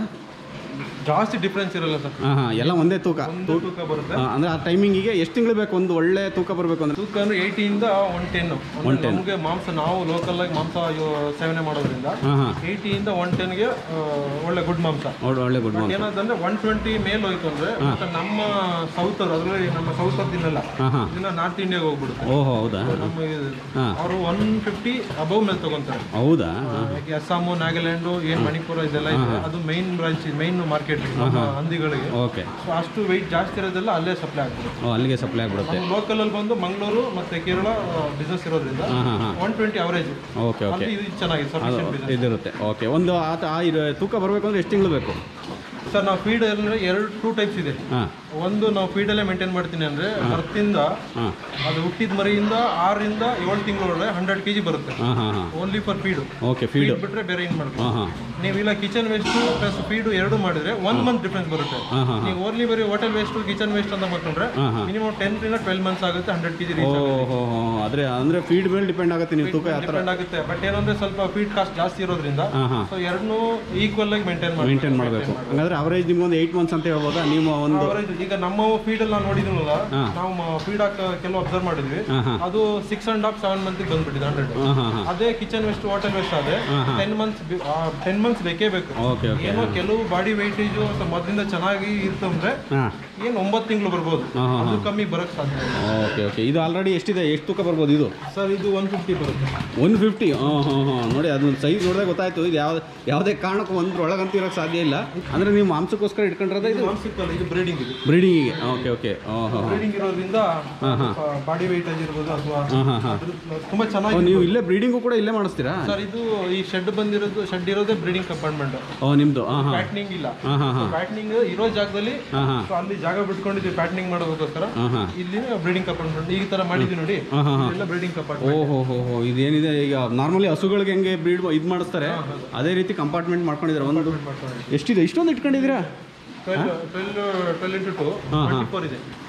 ಜಾಸ್ತಿ ಡಿಫ್ರೆನ್ಸ್ ಇರಲ್ಲ ಸರ್ ಹಾಂ ಹಾಂ ಎಲ್ಲ ಒಂದೇ ತೂಕ ಒಂದು ತೂಕ ಬರುತ್ತೆ ಆ, ಅಂದ್ರೆ ಆ ಟೈಮಿಂಗಿಗೆ ಎಷ್ಟು ತಿಂಗಳು ಬೇಕು ಒಂದು ಒಳ್ಳೆ ತೂಕ ಬರಬೇಕು ಅಂದ್ರೆ ತೂಕ ಅಂದ್ರೆ ಏಯ್ಟಿಯಿಂದ ಒನ್ ಟೆನ್ ನಮಗೆ ಮಾಂಸ ನಾವು ಲೋಕಲ್ ಆಗಿ ಮಾಂಸ ಯೋ- ಸೇವನೆ ಮಾಡೋದ್ರಿಂದ ಹಾಂ ಹಾಂ ಏಯ್ಟಿಯಿಂದ ಒನ್ ಟೆನ್ಗೆ ಒಳ್ಳೆ ಗುಡ್ ಮಾಂಸ ಒಳ್ಳೆ ಒಳ್ಳೆ ಗುಡ್ ಮಾರ್ಕ್ ಏನಾದಂದ್ರೆ ಒನ್ ಟ್ವೆಂಟಿ ಮೇಲ್ ಹೋಯ್ತು ಅಂದ್ರೆ ಮತ್ತೆ ನಮ್ಮ ಸೌತ್ ಅವ್ರು ಅದರಲ್ಲಿ ನಮ್ಮ ಸೌತ್ ಅವ್ರು ತಿನ್ನಲ್ಲ ಹಾಂ ಹಾಂ ಇದನ್ನ ನಾರ್ತ್ ಇಂಡಿಯಾಗೆ ಹೋಗ್ಬಿಡುತ್ತೆ ಓಹೋ ಹೌದಾ ನಮ್ಮ ಹಾಂ ಅವರು ಒನ್ ಫಿಫ್ಟಿ ಅಬೌವ್ ಮೇಲೆ ತಗೊಂತಾರೆ ಹೌದಾ ಹಾಗೆ ಅಸ್ಸಾಮು ನಾಗಾಲ್ಯಾಂಡು ಏನ್ ಮಣಿಪುರ ಇದೆಲ್ಲ ಇದೆ ಅದು ಮೈನ್ ಬ್ರಾಂಚ್ ಮೈನ್ ಮಾರ್ಕೆಟ್ ನಮ್ಮ ಹಂದಿಗಳಿಗೆ ಓಕೆ ಸೊ ಅಷ್ಟು ವೆಯ್ಟ್ ಜಾಸ್ತಿ ಇರೋದೆಲ್ಲ ಅಲ್ಲೇ ಸಪ್ಲೈ ಆಗ್ಬಿಡುತ್ತೆ ಓ ಅಲ್ಲಿಗೆ ಸಪ್ಲೈ ಆಗಿಬಿಡುತ್ತೆ ನಮ್ಮ ಲೋಕಲ್ ಅಲ್ಲಿ ಬಂದು ಮಂಗಳೂರು ಮತ್ತೆ ಕೇರಳ ಬಿಸ್ನೆಸ್ ಇರೋದ್ರಿಂದ ಹಾಂ ಹಾಂ ಹಾಂ one twenty average okay okay ಅಲ್ಲಿ ಇದು ಚೆನ್ನಾಗಿದೆ ಸಫಿಷಿಯಂಟ್ ಬಿಸ್ನೆಸ್ ಇದಿರುತ್ತೆ ಓಕೆ ಒಂದು ಆ ತ- ಆ ಇದು ತೂಕ ಬರಬೇಕು ಅಂದ್ರೆ ಎಷ್ಟು ತಿಂಗಳು ಬೇಕು ಸರ್ ನಾವು ಫೀಡ್ ಅಂದ್ರೆ ಎರಡು ಟೂ ಟೈಪ್ಸ್ ಇದೆ ಹಾಂ ಒಂದು ನಾವು ಫೀಡಲ್ಲೇ ಮೇಂಟೈನ್ ಮಾಡ್ತೀನಿ ಅಂದ್ರೆ ಬರ್ತಿಂದ ಹಾಂ ಅದು ಹುಟ್ಟಿದ ಮರಿಯಿಂದ ಆರರಿಂದ ಏಳು ತಿಂಗಳೊಳಗೆ ಹಂಡ್ರೆಡ್ ಕೆಜಿ ಬರುತ್ತೆ ಹಾಂ ಹಾಂ ಹಾಂ only for feed okay feed feed ಬಿಟ್ರೆ ಬೇರೆ ಏನು ಮಾಡ್ತೀವಿ ಹಾಂ ಹಾಂ ನೀವು ಇಲ್ಲ ಕಿಚನ್ ವೇಸ್ಟ್ ಪ್ಲಸ್ ಫೀಡು ಎರಡು ಮಾಡಿದ್ರೆ ಒನ್ ಮಂತ್ ಡಿಫ್ರೆನ್ಸ್ ಬರುತ್ತೆ ಹಾಂ ಹಾಂ ನೀವು ಓನ್ಲಿ ಬರೀ ಹೋಟೆಲ್ ವೇಸ್ಟ್ ಕಿಚನ್ ವೇಸ್ಟ್ ಅಂತ ಮಾಡ್ಕೊಂಡ್ರೆ ಹಾಂ ಹಾಂ ಮಿನಿಮಮ್ ಟೆನ್ ಇಂದ ಟ್ವೆಲ್ ಮಂತ್ಸ್ ಆಗುತ್ತೆ ಹಂಡ್ರೆಡ್ ಕೆಜಿ ರೀಚ್ ಓಹೋ ಆದರೆ ಅಂದರೆ ಫೀಡ್ ಮೇಲೆ ಡಿಪೆಂಡ್ ಆಗುತ್ತೆ ನೀವು ತೂಕ ಯಾವ ಥರ ಡಿಪೆಂಡ್ ಆಗುತ್ತೆ ಬಟ್ ಏನಂದ್ರೆ ಸ್ವಲ್ಪ ಫೀಡ್ ಕಾಸ್ಟ್ ಜಾಸ್ತಿ ಇರೋದ್ರಿಂದ ಹಾಂ ಹಾಂ ಸೊ ಎರಡನ್ನೂ ಈಕ್ವಲ್ ಆಗಿ ಮೇಂಟೈನ್ ಮಾಡಿ ಮೇಂಟೈನ್ ಮಾಡಬೇಕು ಹಂಗಾದ್ರೆ ಅವರೇಜ್ ನಿಮ್ಗೆ ಒಂದು ಏಯ್ಟ್ ಮಂತ್ಸ್ ಅಂತ ಹೇಳ್ಬೋದಾ ನೀವು ಒಂದು ಈಗ ನಮ್ಮ ಫೀಡ್ ಅಲ್ಲಿ ನಾವು ನೋಡಿದ್ನಲ್ಲ ನಾವು ಫೀಡ್ ಹಾಕ ಕೆಲವು ಅಬ್ಸರ್ವ್ ಮಾಡಿದ್ವಿ ಹಾಂ ಹಾಂ ಅದು six and half seven month ಬಂದ್ಬಿಟ್ಟಿದೆ ಹಂಡ್ರೆಡ್ ಹಾಂ ಹಾಂ ಹಾಂ ಅದೇ ಕಿಚನ್ ವೇಸ್ಟ್ ವಾಟರ್ ವೇಸ್ಟ್ ಆದ್ರೆ ಟೆನ್ ಮಂತ್ಸ್ ಟೆನ್ ಮಂತ್ಸ್ ಬೇಕೇ ಬೇಕು ಓಕೆ ಓಕೆ ಏನೋ ಕೆಲವು ಬಾಡಿ ವೆಯ್ಟೇಜು ಅಥವಾ ಮೊದಲಿಂದ ಚೆನ್ನಾಗಿ ಇರ್ತಂದ್ರೆ ಹಾಂ ಏನು ಒಂಬತ್ತು ತಿಂಗಳು ಬರ್ಬೋದು ಹಾಂ ಹಾಂ ಅದು ಕಮ್ಮಿ ಬರಕ್ ಸಾಧ್ಯ ಇಲ್ಲ. ಓಕೆ ಓಕೆ ಇದು ಆಲ್ರೆಡಿ ಎಷ್ಟಿದೆ ಎಷ್ಟು ತೂಕ ಬರ್ಬೋದು ಇದು ಸರ್ ಇದು ಒನ್ ಫಿಫ್ಟಿ ಬರುತ್ತೆ ಒನ್ ಫಿಫ್ಟಿ ಹಾಂ ಹಾಂ ಹಾಂ ನೋಡಿ ಅದನ್ನ ಸೈಜ್ ನೋಡಿದ್ರೆ ಗೊತ್ತಾಯ್ತು ಇದು ಯಾವ ಯಾವುದೇ ಕಾರಣಕ್ಕೂ ಒಂದ್ರೊಳಗಂತೂ ಇರೋಕ್ಕೆ ಸಾಧ್ಯ ಇಲ್ಲ ಅಂದರೆ ನೀವು ಮಾಂಸಕ್ಕೋಸ್ಕರ ಇಟ್ಕೊಂಡಿರೋದೇ ಇದು ಮಾಂಸಕ್ಕಲ್ಲ ಇದು ಬ್ರೀಡಿಂಗ್ ಇದು ಬ್ರೀಡಿಂಗಿಗೆ ಓಕೆ ಓಕೆ ಹಾಂ ಹಾಂ ಬ್ರೀಡಿಂಗ್ ಇರೋದ್ರಿಂದ ಹಾಂ ಹಾಂ ಬಾಡಿ ವೆಯ್ಟ್ ಆಗಿರ್ಬೋದು ಅಥವಾ ಹಾಂ ಹಾಂ ಹಾಂ ಅದ್ರ ತುಂಬಾ ಓ, ಚೆನ್ನಾಗಿ ನೀವು ಇಲ್ಲೇ ಬ್ರೀಡಿಂಗು ಕೂಡ ಇಲ್ಲೇ ಮಾಡಿಸ್ತೀರಾ ಸರ್ ಇದು ಈ ಶೆಡ್ ಬಂದಿರೋದು ಶೆಡ್ ಇರೋದೇ ಬ್ರೀಡಿಂಗ್ ಕಂಪಾರ್ಟ್ಮೆಂಟ್ ಓ ನಿಮ್ಮದು ಹಾಂ ಹಾಂ ಪ್ಯಾಟ್ನಿಂಗ್ ಇಲ್ಲ ಹಾಂ ಹಾಂ ಹಾಂ ಪ್ಯಾಟ್ನಿಂಗ್ ಇರೋ ಜಾಗದಲ್ಲಿ ಹಾಂ ಹಾಂ so ಅಲ್ಲಿ ಜಾಗ ಬಿಟ್ಕೊಂಡಿದ್ವಿ ಪ್ಯಾಟ್ನಿಂಗ್ ಮಾಡೋದಕ್ಕೋಸ್ಕರ ಹಾಂ ಹಾಂ ಇಲ್ಲಿ ಬ್ರೀಡಿಂಗ್ ಕಂಪಾರ್ಟ್ಮೆಂಟ್ ಈ ತರ ಮಾಡಿದ್ವಿ ನೋಡಿ ಹಾಂ ಹಾಂ ಹಾಂ ಎಲ್ಲ ಬ್ರೀಡಿಂಗ್ ಕಂಪಾರ್ಟ್ಮೆಂಟ್ ಓಹೋ ಹೋ ಹೋ ಇದೇನಿದೆ ಈಗ ನಾರ್ಮಲಿ ಹಸುಗಳಿಗೆ ಹೆಂಗೆ ಬ್ರೀಡ್ ಇದು ಮಾಡಿಸ್ತಾರೆ ಅದೇ ರೀತಿ ಕಂಪಾರ್ಟ್ಮೆಂಟ್ ಮಾಡ್ಕೊಂಡಿದ್ದಾರೆ ಒಂದು ಎಷ್ಟಿದೆ ಇಷ್ಟೊಂದು ಇಟ್ಕೊಂಡಿದ್ದೀರಾ twelve twelve twelve into two twenty four ಇದೆ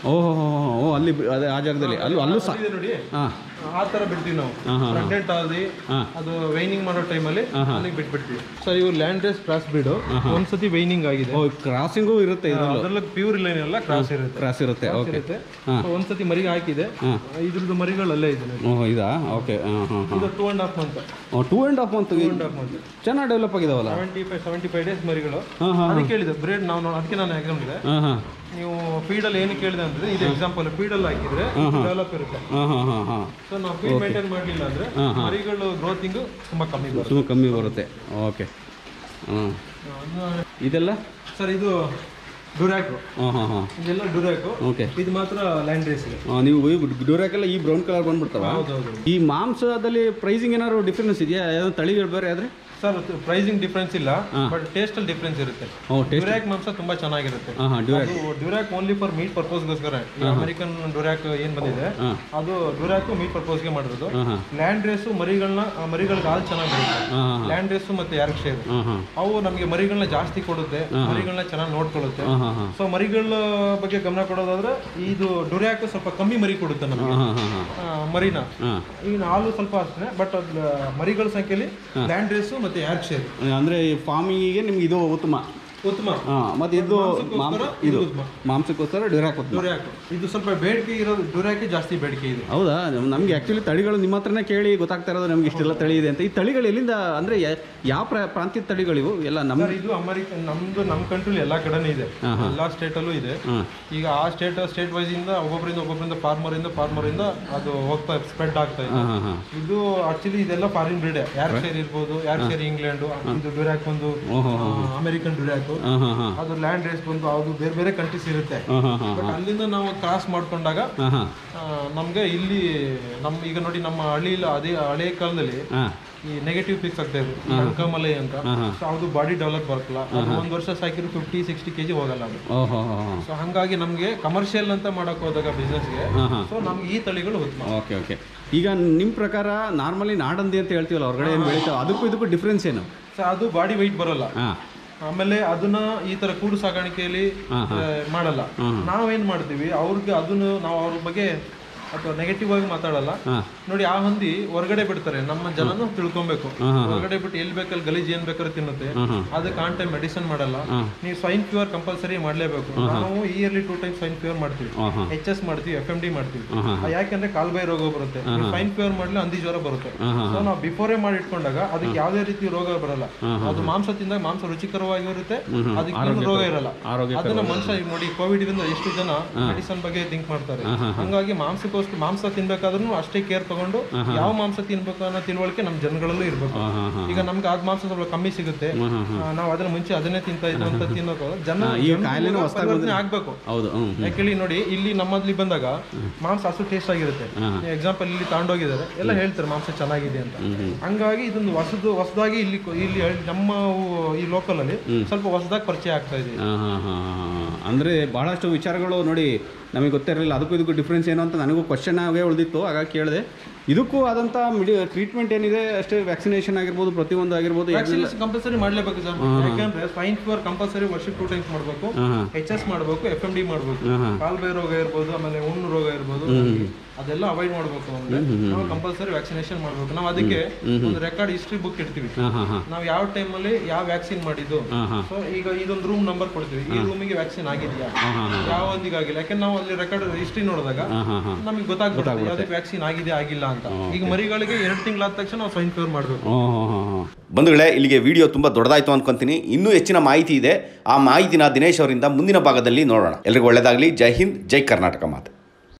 ಓಹೋ ಓ ಅಲ್ಲಿ ಬಿ- ಅದೇ ಆ ಜಾಗದಲ್ಲಿ ಅಲ್ಲೂ ಅಲ್ಲೂ ಸಹ ಇದೆ ನೋಡಿ ಹಾಂ ಆ ತರ ಬಿಡ್ತೀವಿ ನಾವು ಹಾಂ ಹಾಂ ಪ್ರೆಗ್ನೆಂಟ್ ಆದಿ ಹಾಂ ಅದು ವೈನಿಂಗ್ ಮಾಡೋ ಟೈಮಲ್ಲಿ ಅಲ್ಲಿಗೆ ಬಿಟ್ಬಿಡ್ತೀವಿ ಸರ್ ಇವು ಲ್ಯಾಂಡ್ ರೇಸ್ ಕ್ರಾಸ್ ಬಿಡು ಒಂದ್ಸತಿ ವೈನಿಂಗ್ ಆಗಿದೆ ಓ ಕ್ರಾಸಿಂಗು ಇರುತ್ತೆ ಇದರಲ್ಲೂ ಅದೆಲ್ಲ ಪ್ಯೂರ್ ಲೈನ್ ಎಲ್ಲ ಕ್ರಾಸ್ ಇರುತ್ತೆ ಕ್ರಾಸ್ ಇರುತ್ತೆ ಓಕೆ ಇರುತ್ತೆ ಹಾಂ So, ಒಂದ್ಸತಿ ಮರಿಗೆ ಹಾಕಿದೆ ಹಾಂ ಇದ್ರದ್ದು ಮರಿಗಳು ಅಲ್ಲೇ ಇದೆ ನೋಡಿ ಓಹ್ ಇದಾ ಓಕೆ ಹಾಂ ಹಾಂ ಹಾಂ ಇದು two and half month two and half month two and half month ಚೆನ್ನಾಗಿ ಡೆವಲಪ್ ಆಗಿದಾವಲ್ಲ seventy five seventy five days ಮರಿಗಳು ಹಾಂ ಹಾಂ ಅದಕ್ಕೆ ಹೇಳಿದೆ ಬ್ರೇಡ್ ನಾವು ನಾವು- ಅದಕ್ಕೆ ನಾನು ಎಕ್ಸಾಮ್ ಇದೆ ಹಾಂ ಹಾಂ ನೀವು ಫೀಡಲ್ಲಿ ಏನು ಕೇಳಿದೆ ಅಂದ್ರೆ ಇದು ಎಕ್ಸಾಂಪಲ್ ಫೀಡಲ್ಲಿ ಹಾಕಿದ್ರೆ ಡೆವಲಪ್ ಇರುತ್ತೆ ಹಾಂ ಹಾಂ ಹಾಂ ಹಾಂ ಸೊ ನಾವು ಫೀಡ್ ಮೇಂಟೈನ್ ಮಾಡಲಿಲ್ಲ ಅಂದ್ರೆ ಮರಿಗಳು ಗ್ರೋತಿಂಗ್ ತುಂಬಾ ಕಮ್ಮಿ ಬರುತ್ತೆ ತುಂಬ ಕಮ್ಮಿ ಬರುತ್ತೆ ಓಕೆ ಹಾಂ ಇದೆಲ್ಲ ಸರ್ ಇದು ಡುರಾಕು ಹಾಂ ಹಾಂ ಹಾಂ ಇದೆಲ್ಲ ಡುರಾಕು ಓಕೆ ಇದು ಮಾತ್ರ ಲ್ಯಾಂಡ್ ರೇಸ್ ಇದೆ ನೀವು ಡ್ಯೂರಾಕೆಲ್ಲ ಈ ಬ್ರೌನ್ ಕಲರ್ ಬಂದ್ಬಿಡ್ತಾವ ಹೌದೌದು ಈ ಮಾಂಸದಲ್ಲಿ ಪ್ರೈಸಿಂಗ್ ಏನಾದ್ರು ಡಿಫ್ರೆನ್ಸ್ ಇದೆಯಾ ಯಾವ್ದು ತಳಿಗಳು ಬೇರೆ ಆದರೆ ಸರ್ ಪ್ರೈಸಿಂಗ್ ಡಿಫ್ರೆನ್ಸ್ ಇಲ್ಲ ಬಟ್ ಟೇಸ್ಟ್ ಅಲ್ಲಿ ಡಿಫ್ರೆನ್ಸ್ ಇರುತ್ತೆ ಓ ಟೇಸ್ಟ್ ಡ್ಯೂರಾಕ್ ಮಾಂಸ ತುಂಬಾ ಚೆನ್ನಾಗಿರುತ್ತೆ ಹಾಂ ಹಾಂ ಡ್ಯೂರಾಕ್ ಅದು ಡ್ಯೂರಾಕ್ ಓನ್ಲಿ ಫಾರ್ ಮೀಟ್ ಪರ್ಪಸ್ಗೋಸ್ಕರ ಅಮೆರಿಕನ್ ಡ್ಯೂರಾಕ್ ಏನ್ ಬಂದಿದೆ ಹಾಂ ಅದು ಡ್ಯೂರಾಕ್ ಮೀಟ್ ಪರ್ಪಸ್ಗೆ ಮಾಡಿರೋದು ಹಾಂ ಹಾಂ ಲ್ಯಾಂಡ್ ರೇಸು ಮರಿಗಳನ್ನ ಮರಿಗಳಿಗೆ ಹಾಲು ಚೆನ್ನಾಗಿ ಬರುತ್ತೆ ಹಾಂ ಹಾಂ ಲ್ಯಾಂಡ್ ರೇಸು ಮತ್ತೆ ಯಾರ್ಕ್ಷೇರ್ ಹಾಂ ಹಾಂ ಅವು ನಮಗೆ ಮರಿಗಳನ್ನ ಜಾಸ್ತಿ ಕೊಡುತ್ತೆ ಮರಿಗಳನ್ನ ಚೆನ್ನಾಗಿ ನೋಡ್ಕೊಳ್ಳುತ್ತೆ ಹಾಂ ಹಾಂ ಹಾಂ ಸೊ ಮರಿಗಳ ಬಗ್ಗೆ ಗಮನ ಕೊಡೋದಾದ್ರೆ ಇದು ಡುರ್ಯಾಕ್ ಸ್ವಲ್ಪ ಕಮ್ಮಿ ಮರಿ ಕೊಡುತ್ತೆ ನಮಗೆ ಹಾಂ ಹಾಂ ಹಾಂ ಆ, ಮರಿನ ಹಾಂ ಈಗ ಹಾಲು ಸ್ವಲ್ಪ ಅಷ್ಟೇ ಬಟ್ ಅದು ಮರಿಗಳ ಸಂಖ್ಯೆಯಲ್ಲಿ ಲ್ಯಾಂಡ್ ರೇಸು ಮತ್ತೆ ಯಾರ್ಕ್ಷೇರ್ ಅಂದರೆ ಈ ಫಾರ್ಮಿಂಗಿಗೆ ನಿಮ್ಗೆ ಇದು ಉತ್ತಮ ಉತ್ತಮ ಹಾಂ ಮತ್ತು ಇದು ಮಾಂಸ ಇದು ಉತ್ತಮ ಮಾಂಸಕ್ಕೋಸ್ಕರ ಡ್ಯೂರಾಕ್ ಉತ್ತಮ ಡುರ್ಯಾಕ್ ಇದು ಸ್ವಲ್ಪ ಬೇಡಿಕೆ ಇರೋದು ಡುರ್ಯಾಕೆ ಜಾಸ್ತಿ ಬೇಡಿಕೆ ಇದೆ ಹೌದಾ ನಮಗೆ ಆ್ಯಕ್ಚುಲಿ ತಳಿಗಳು ನಿಮ್ಮ ಹತ್ರನೇ ಕೇಳಿ ಗೊತ್ತಾಗ್ತಾ ಇರೋದು ನಮ್ಗೆ ಇಷ್ಟೆಲ್ಲ ತಳಿ ಇದೆ ಅಂತ ಈ ತಳಿಗಳು ಎಲ್ಲಿಂದ ಅಂದರೆ ಯಾವ ಪ್ರ ಪ್ರಾಂತ್ಯದ ತಳಿಗಳಿವು ಎಲ್ಲ ನಮ್ಮ ಸರ್ ಇದು ಅಮೆರಿಕ ನಮ್ದು ನಮ್ಮ ಕಂಟ್ರಿಲಿ ಎಲ್ಲಾ ಕಡೆನೂ ಇದೆ ಎಲ್ಲಾ ಸ್ಟೇಟ್ ಅಲ್ಲೂ ಇದೆ ಹಾಂ ಈಗ ಆ ಸ್ಟೇಟ್ ಸ್ಟೇಟ್ ವೈಸ್ ಇಂದ ಒಬ್ಬೊಬ್ಬರಿಂದ ಒಬ್ಬೊಬ್ಬರಿಂದ ಫಾರ್ಮರ್ ಇಂದ ಫಾರ್ಮರ್ ಇಂದ ಅದು ಹೋಗ್ತಾ ಸ್ಪ್ರೆಡ್ ಆಗ್ತಾ ಇದೆ ಹಾಂ ಹಾಂ ಹಾಂ ಇದು ಆಕ್ಚುಲಿ ಇದೆಲ್ಲ ಫಾರಿನ್ ಬ್ರೀಡ್ ಯಾರ್ ಶೇರ್ ಇರ್ಬೋದು ಯಾರ್ ಶೇರ್ ಇಂಗ್ಲೆಂಡ್ ಇದು ಡ್ಯೂರಾಕ್ ಬಂದು ಓಹೋ ಅಮೆರಿಕನ್ ಡ್ಯೂರಾಕ್ ಹಾಂ ಹಾಂ ಹಾಂ ಅದು ಲ್ಯಾಂಡ್ ರೇಸ್ ಬಂದು ಅದು ಬೇರೆ ಬೇರೆ ಕಂಟ್ರೀಸ್ ಇರುತ್ತೆ ಹಾಂ ಹಾಂ ಹಾಂ ಬಟ್ ಅಲ್ಲಿಂದ ನಾವು ಕ್ರಾಸ್ ಮಾಡ್ಕೊಂಡಾಗ ಹಾಂ ಹಾಂ ಆ, ನಮ್ಗೆ ಇಲ್ಲಿ ನಮ್ ಈಗ ನೋಡಿ ನಮ್ಮ ಹಳ್ಳಿ ಅದೇ ಹಳೆ ಕಾಲದಲ್ಲಿ ಹಾಂ ಈ ನೆಗೆಟಿವ್ ಫಿಕ್ಸ್ ಆಗ್ತಾ ಇದ್ರು ಅಂಕಮಲೈ ಅಂತ ಸೊ ಅದು ಬಾಡಿ ಡೆವಲಪ್ ಬರ್ತಲ್ಲ ಅದು ಒಂದ್ ವರ್ಷ ಸಾಕಿದ್ರು ಫಿಫ್ಟಿ ಸಿಕ್ಸ್ಟಿ ಕೆಜಿ ಹೋಗಲ್ಲ ಅದು ಓಹೋ ಹಾಂ ಸೊ ಹಂಗಾಗಿ ನಮ್ಗೆ ಕಮರ್ಷಿಯಲ್ ಅಂತ ಮಾಡಕ್ ಹೋದಾಗ ಬಿಸ್ನೆಸ್ಗೆ ಹಾಂ ಹಾಂ ಸೊ ನಮ್ಗೆ ಈ ತಳಿಗಳು ಉತ್ತಮ ಓಕೆ ಓಕೆ ಈಗ ನಿಮ್ಮ ಪ್ರಕಾರ ನಾರ್ಮಲಿ ನಾಡಂದಿ ಅಂತ ಹೇಳ್ತೀವಲ್ಲ ಹೊರಗಡೆ ಏನು ಬೆಳೀತಾವೆ ಅದಕ್ಕೂ ಇದಕ್ಕೂ ಡಿಫ್ರೆನ್ಸ್ ಏನು ಸೊ ಅದು ಬಾಡಿ weight ಬರಲ್ಲ ಹಾಂ ಆಮೇಲೆ ಅದನ್ನ ಈ ತರ ಕೂಡು ಸಾಗಾಣಿಕೆಯಲ್ಲಿ ಹಾ, ಆ, ಮಾಡಲ್ಲ ಹ್ಮ್. ನಾವೇನ್ ಮಾಡ್ತೀವಿ ಅವ್ರಿಗೆ ಅದನ್ನು ನಾವು ಅವ್ರ ಬಗ್ಗೆ ಅಥವಾ ನೆಗೆಟಿವ್ ಆಗಿ ಮಾತಾಡಲ್ಲ ಹಾಂ ನೋಡಿ ಆ ಹಂದಿ ಹೊರಗಡೆ ಬಿಡ್ತಾರೆ ನಮ್ಮ ಜನನು ತಿಳ್ಕೊಬೇಕು ಹಾ, ಹಾ, ಹೊರಗಡೆ ಬಿಟ್ಟು ಎಲ್ಲಿ ಬೇಕಲ್ಲಿ ಗಲೀಜ್ ಏನ್ ಬೇಕಾದ್ರೆ ತಿನ್ನುತ್ತೆ ಹಾಂ ಹಾಂ ಅದಕ್ಕೆ ಆನ್ ಟೈಮ್ ಮೆಡಿಸಿನ್ ಮಾಡಲ್ಲ ಹಾಂ ನೀವು ಸ್ವೈನ್ ಫ್ಯೂರ್ ಕಂಪಲ್ಸರಿ ಮಾಡಲೇಬೇಕು ನಾವು yearly two time swine fever ಮಾಡ್ತೀವಿ ಹಾಂ ಹಾಂ ಎಚ್ ಎಸ್ ಮಾಡ್ತೀವಿ ಎಫ್ ಎಂ ಡಿ ಮಾಡ್ತೀವಿ ಹಾಂ ಹಾಂ ಆ ಯಾಕಂದ್ರೆ ಕಾಲ್ಬಾಯಿ ರೋಗ ಬರುತ್ತೆ ಸ್ವೈನ್ ಫ್ಯೂರ್ ಮಾಡ್ಲಿ ಹಂದಿ ಜ್ವರ ಬರುತ್ತೆ ಹಾಂ ಹಾಂ ಸೊ ನಾವು ಬಿಫೋರೇ ಮಾಡಿ ಇಟ್ಕೊಂಡಾಗ ಅದಕ್ಕೆ ಯಾವುದೇ ರೀತಿ ರೋಗ ಬರಲ್ಲ ಅದು ಮಾಂಸ ತಿಂದಾಗ ಮಾಂಸ ರುಚಿಕರವಾಗಿರುತ್ತೆ ಅದಕ್ಕೆ ಏನು ರೋಗ ಇರಲ್ಲ ಆರೋಗ್ಯ ಅದನ್ನ ಮನುಷ್ಯ ಈಗ ನೋಡಿ ಕೋವಿಡ್ ಇಂದ ಎಷ್ಟು ಜನ ಮೆಡಿಸನ್ ಬಗ್ಗೆ ಥಿಂಕ್ ಮಾಡ್ತಾರೆ ಹಂಗಾಗಿ ಮಾಂಸಕ್ಕೋಸ್ಕರ ಮಾಂಸ ತಿನ್ಬೇಕಾದ್ರೂ ಅಷ್ಟೇ ಕೇರ್ ತಗೊಂಡು ಯಾವ ಮಾಂಸ ತಿನ್ಬೇಕು ಅನ್ನೋ ತಿಳುವಳಿಕೆ ನಮ್ಮ ಜನಗಳಲ್ಲೂ ಇರ್ಬೇಕು ಹಾಂ ಹಾಂ ಹಾಂ ಈಗ ನಮ್ಗೆ ಆದ ಮಾಂಸ ಸ್ವಲ್ಪ ಕಮ್ಮಿ ಸಿಗುತ್ತೆ ಹಾಂ ಹಾಂ ಆ, ನಾವು ಅದನ್ನ ಮುಂಚೆ ಅದನ್ನೇ ತಿಂತಾ ಇದ್ವು ಅಂತ ತಿನ್ನೋಕೆ ಜನ ಈ ಜನರು ಕಾಯಿಲೆನೂ ಇವಾಗ ಹೊಸ್ದಾಗಿ ಪರಿವರ್ತನೆ ಆಗ್ಬೇಕು ಹೌದು ಹ್ಞೂ ಹ್ಞೂ ಯಾಕೆ ಹೇಳಿ ನೋಡಿ ಇಲ್ಲಿ ನಮ್ಮಲ್ಲಿ ಬಂದಾಗ ಮಾಂಸ ಅಷ್ಟು ಟೇಸ್ಟ್ ಆಗಿರುತ್ತೆ ಹಾಂ. ಎಕ್ಸಾಂಪಲ್ ಇಲ್ಲಿ ತಗೊಂಡೋಗಿದ್ದಾರೆ ಎಲ್ಲ ಹೇಳ್ತಾರೆ ಮಾಂಸ ಚೆನ್ನಾಗಿದೆ ಅಂತ ಹಂಗಾಗಿ ಇದೊಂದು ಹೊಸದು ಹೊಸದಾಗಿ ಇಲ್ಲಿ ಕೊ- ಇಲ್ಲಿ ಹಳ್ಳಿ- ನಮ್ಮ ಊ- ಈ ಲೋಕಲ್ ಅಲ್ಲಿ ಸ್ವಲ್ಪ ಹೊಸದಾಗಿ ಪರಿಚಯ ಆಗ್ತಾ ಇದೆ ಹಾಂ ಹಾಂ ಹಾಂ ಅಂದರೆ ಭಾಳಷ್ಟು ವಿಚಾರಗಳು ನೋಡಿ ನಮಗೆ ಗೊತ್ತಿರಲಿಲ್ಲ ಅದಕ್ಕೂ ಇದಕ್ಕೂ ಡಿಫ್ರೆನ್ಸ್ ಏನು ಅಂತ ನನಗೂ ಕ್ವಶನ್ ಆಗೇ ಉಳಿದಿತ್ತು ಹಾಗಾಗಿ ಕೇಳಿದೆ ಇದಕ್ಕೂ ಆದಂಥ ಮಿಡಿ ಟ್ರೀಟ್ಮೆಂಟ್ ಏನಿದೆ ಅಷ್ಟೇ ವ್ಯಾಕ್ಸಿನೇಷನ್ ಆಗಿರ್ಬೋದು ಪ್ರತಿಯೊಂದು ಆಗಿರ್ಬೋದು ವ್ಯಾಕ್ಸಿನೇಷನ್ ಕಂಪಲ್ಸರಿ ಮಾಡ್ಲೇಬೇಕು ಸರ್ ಯಾಕಂದ್ರೆ ಸ್ವೈನ್ ಫೀವರ್ ಕಂಪಲ್ಸರಿ ವರ್ಷಕ್ಕೆ ಟೂ ಟೈಮ್ಸ್ ಮಾಡಬೇಕು ಹಾಂ ಹಾಂ ಎಚ್ ಎಸ್ ಮಾಡಬೇಕು ಎಫ್ ಎಂ ಡಿ ಮಾಡಬೇಕು ಹಾಂ ಹಾಂ ಕಾಲ್ಬೈ ರೋಗ ಇರ್ಬೋದು ಆಮೇಲೆ ಹುಣ್ಣು ರೋಗ ಇರ್ಬೋದು ಅದೆಲ್ಲ ಅವಾಯ್ಡ್ ಮಾಡಬೇಕು ಅಂದ್ರೆ ನಾವು ಕಂಪಲ್ಸರಿ ವ್ಯಾಕ್ಸಿನೇಷನ್ ಮಾಡಬೇಕು ನಾವು ಅದಕ್ಕೆ ಒಂದು ರೆಕಾರ್ಡ್ ಹಿಸ್ಟ್ರಿ ಬುಕ್ ಇಡ್ತೀವಿ ಹಾಂ ಹಾಂ ಹಾಂ ನಾವು ಯಾವ ಟೈಮಲ್ಲಿ ಯಾವ ವ್ಯಾಕ್ಸಿನ್ ಮಾಡಿದ್ದು ಹಾಂ ಹಾಂ ಸೊ ಈಗ ಇದೊಂದು ರೂಮ್ ನಂಬರ್ ಕೊಡ್ತೀವಿ ಈ ರೂಮಿಗೆ ವ್ಯಾಕ್ಸಿನ್ ಆಗಿದೆಯಾ ಹಾಂ ಹಾಂ ಹಾಂ ಯಾವ ಒಂದಿಗೆ ಆಗಿಲ್ಲ ಯಾಕಂದ್ರೆ ನಾವು ಅಲ್ಲಿ ರೆಕಾರ್ಡ್ ಹಿಸ್ಟ್ರಿ ನೋಡಿದಾಗ ಹಾಂ ಹಾಂ ಹಾಂ ನಮಗೆ ಗೊತ್ತಾಗ್ಬಿಡುತ್ತೆ ಯಾವ್ದಕ್ಕೆ ವ್ಯಾಕ್ಸಿನ್ ಆಗಿದೆ ಆಗಿಲ್ಲ ಅಂತ ಈಗ ಮರಿಗಳಿಗೆ ಎರಡು ತಿಂಗಳಾದ ತಕ್ಷಣ ನಾವು ಸ್ವೈನ್ ಫೀವರ್ ಮಾಡಬೇಕು ಹಾಂ ಹಾಂ ಹಾಂ ಹಾಂ ಬಂಧುಗಳೇ ಇಲ್ಲಿಗೆ ವಿಡಿಯೋ ತುಂಬ ದೊಡ್ಡದಾಯಿತು ಅನ್ಕೊಂತೀನಿ ಇನ್ನೂ ಹೆಚ್ಚಿನ ಮಾಹಿತಿ ಇದೆ ಆ ಮಾಹಿತಿನ ದಿನೇಶ್ ಅವರಿಂದ ಮುಂದಿನ ಭಾಗದಲ್ಲಿ ನೋಡೋಣ ಎಲ್ರಿಗೂ ಒಳ್ಳೆಯದಾಗಲಿ ಜೈ ಹಿಂದ್ ಜೈ ಕರ್ನಾಟಕ ಮಾತು